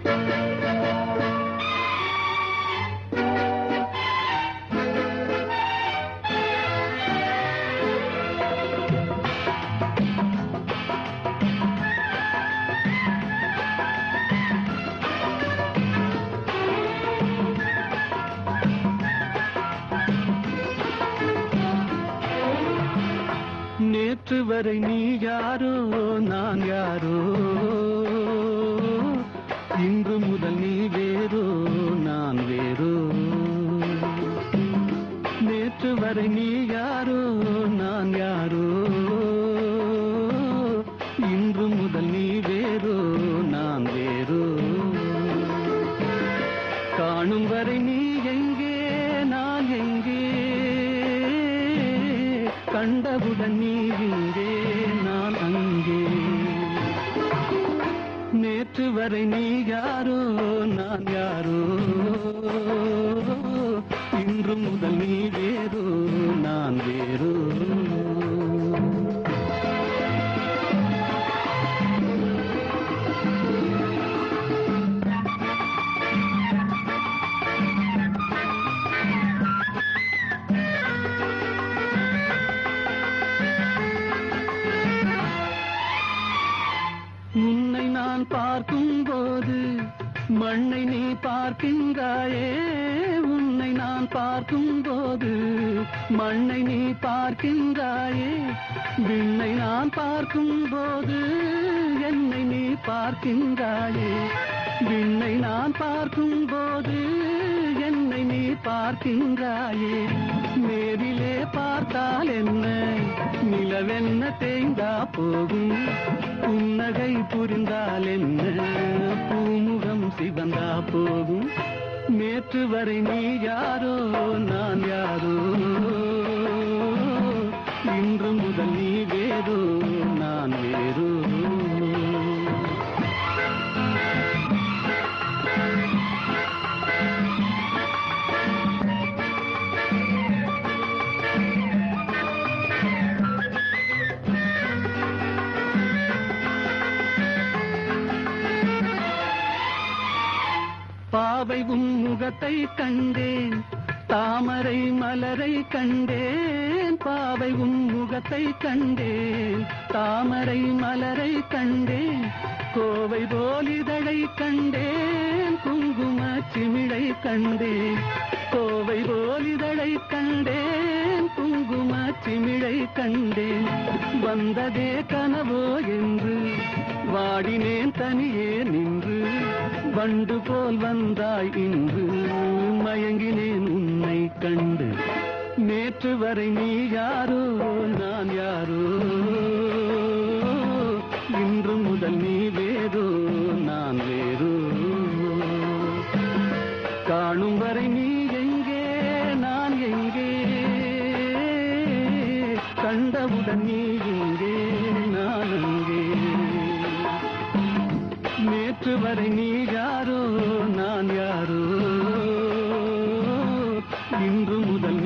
நேற்று வரை நீ யாரோ நான் யாரோ இன்று முதல் நீ வேறோ நான் வேறோ நேற்று வரை நீ யாரோ நான் யாரோ இன்று முதல் நீ வேறோ நான் வேறோ காணும் வரை நீ எங்கே நான் எங்கே கண்டவுடன் நீ இங்கே நான் அங்கே நேற்று வரை நீ யாரோ நான் யாரோ இன்று முதல் நீ வேறோ நான் வேறோ உன்னை நான் பார்க்கும் போது மண்ணை நீ பார்க்கின்றாயே உன்னை நான் பார்க்கும் போது மண்ணை நீ பார்க்கின்றாயே விண்ணை நான் பார்க்கும் போது என்னை நீ பார்க்கின்றாயே விண்ணை நான் பார்க்கும் போது என்னை நீ பார்க்கின்றாயே நேரிலே பார்த்தால் என்ன நிலவென்ன தேய்ந்தா போகும் புன்னகை புரிந்தால் என்ன பூமுகம் சிவந்தா போகும் நேற்று வரை நீ யாரோ நான் யாரோ இன்று முதல் நீ வேறோ நான் வேறோ பாவை உன் முகத்தை கண்டேன் தாமரை மலரை கண்டேன் பாவை உன் முகத்தை கண்டேன் தாமரை மலரை கண்டேன் கோவை போலிதழை கண்டேன் குங்கும சிமிழை கண்டேன் கோவை போலிதழை கண்டேன் குங்கும சிமிழை கண்டேன் வந்ததே கனவோ என்று வாடினேன் தனியே நின்று வண்டு போல் வந்தாய் இன்று மயங்கினேன் உன்னை கண்டு நேற்று வரை நீ யாரோ நான் யாரோ இன்று முதல் நீ வேறோ நான் வேறோ காணும் வரை நீ எங்கே நான் எங்கே கண்டவுடன் நீ எங்கே நான் அங்கே நேற்று வரை நீ யாரோ நான் யாரோ இன்று முதல்